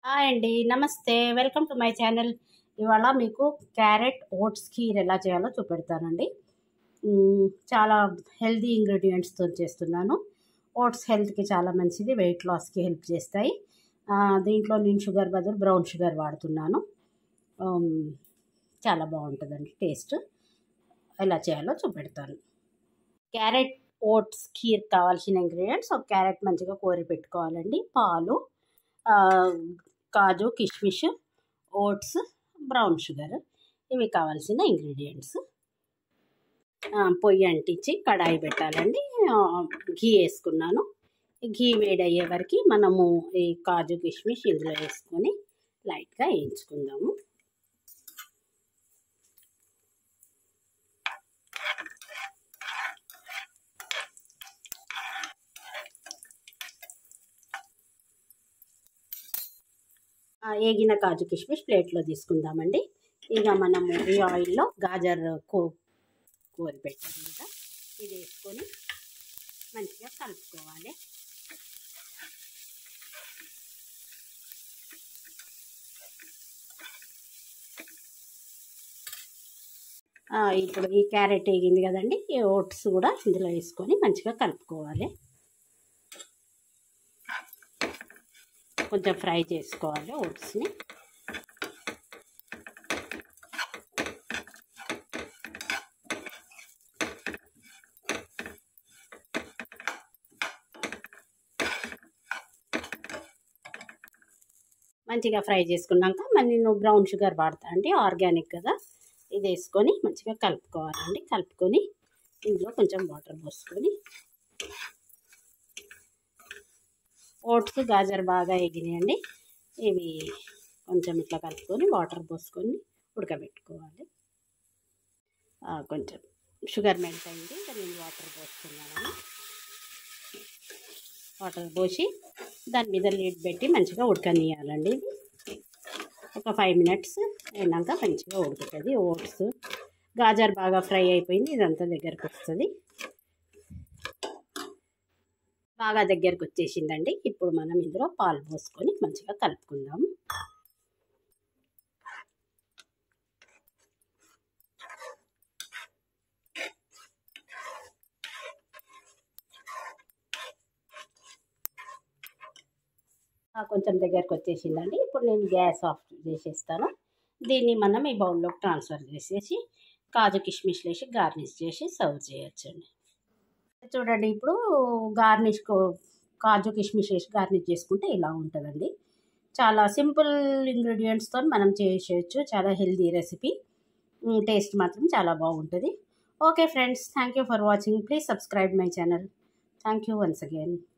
hi అండి నమస్తే welcome to my channel ఇవాళ మీకు క్యారెట్ ఓట్స్ కీర్ ఎలా చేయాలో చూపెడతానండి మ్మ్, చాలా హెల్దీ ఇంగ్రీడియంట్స్తో చేస్తున్నాను ఓట్స్ హెల్త్కి చాలా మంచిది వెయిట్ లాస్కి హెల్ప్ చేస్తాయి ఆ, దీంట్లో నేను షుగర్ బదులు బ్రౌన్ షుగర్ వాడుతున్నాను ఆమ్, చాలా బాగుంటుందండి టేస్ట్ ఎలా చేయాలో చూపెడతాను క్యారెట్ ఓట్స్ కీర్ కావాల్సిన ఇంగ్రీడియంట్స్ ఒక క్యారెట్ మంచిగా కోరి పెట్టుకోవాలండి పాలు ఆ, కాజు కిష్మిష్ ఓట్స్ బ్రౌన్ షుగర్ ఇవి కావాల్సిన ఇంగ్రీడియంట్స్ పొయ్యి అంటించి కడాయి పెట్టాలండి ఆ, ఘీ వేసుకున్నాను ఈ ఘీ వేడయ్యే వరకు మనము ఈ కాజు కిష్మిష్ ఇందులో వేసుకొని లైట్గా వేయించుకుందాము ఆ, ఏగిన కాజు కిష్మిష్ ప్లేట్లో తీసుకుందామండి ఇక మనము ఈ ఆయిల్లో గాజర్ కో కోరి పెట్టాం కదా ఇది వేసుకొని మంచిగా కలుపుకోవాలి ఆ, ఇప్పుడు ఈ క్యారెట్ వేగింది కదండి ఈ ఓట్స్ కూడా ఇందులో వేసుకొని మంచిగా కలుపుకోవాలి కొంచెం ఫ్రై చేసుకోవాలి ఓట్స్ని మంచిగా ఫ్రై చేసుకున్నాక మళ్ళీ నేను బ్రౌన్ షుగర్ వాడతా అండి ఆర్గానిక్ కదా ఇది వేసుకొని మంచిగా కలుపుకోవాలండి కలుపుకొని ఇందులో కొంచెం వాటర్ పోసుకొని ఓట్స్ గాజర్ బాగా ఎగినాయండి ఇవి కొంచెం ఇట్లా కలుపుకొని వాటర్ పోసుకొని ఉడకబెట్టుకోవాలి ఆ, కొంచెం షుగర్ మెల్ట్ అయింది ఇంకా నేను వాటర్ పోస్తున్నాను వాటర్ పోసి దాని మీద లీడ్ పెట్టి మంచిగా ఉడకనియాలండి ఒక ఫైవ్ మినిట్స్ అయినాక మంచిగా ఉడుకుతుంది ఓట్స్ గాజర్ బాగా ఫ్రై అయిపోయింది ఇదంతా దగ్గరకు వస్తుంది బాగా దగ్గరకు వచ్చేసిందండి ఇప్పుడు మనం ఇందులో పాలు పోసుకొని మంచిగా కలుపుకుందాం ఆ, కొంచెం దగ్గరకు వచ్చేసిందండి ఇప్పుడు నేను గ్యాస్ ఆఫ్ చేసేస్తాను దీన్ని మనం ఈ బౌల్లోకి ట్రాన్స్ఫర్ చేసేసి కాజు కిష్మిష్ వేసి గార్నిష్ చేసి సర్వ్ చేయొచ్చండి చూడండి ఇప్పుడు గార్నిష్ కాజు కిష్మిష్ వేసి గార్నిష్ చేసుకుంటే ఇలా ఉంటుందండి చాలా సింపుల్ ఇంగ్రీడియంట్స్తో మనం చేసేయచ్చు చాలా హెల్దీ రెసిపీ టేస్ట్ మాత్రం చాలా బాగుంటుంది okay friends thank you for watching please subscribe my channel thank you once again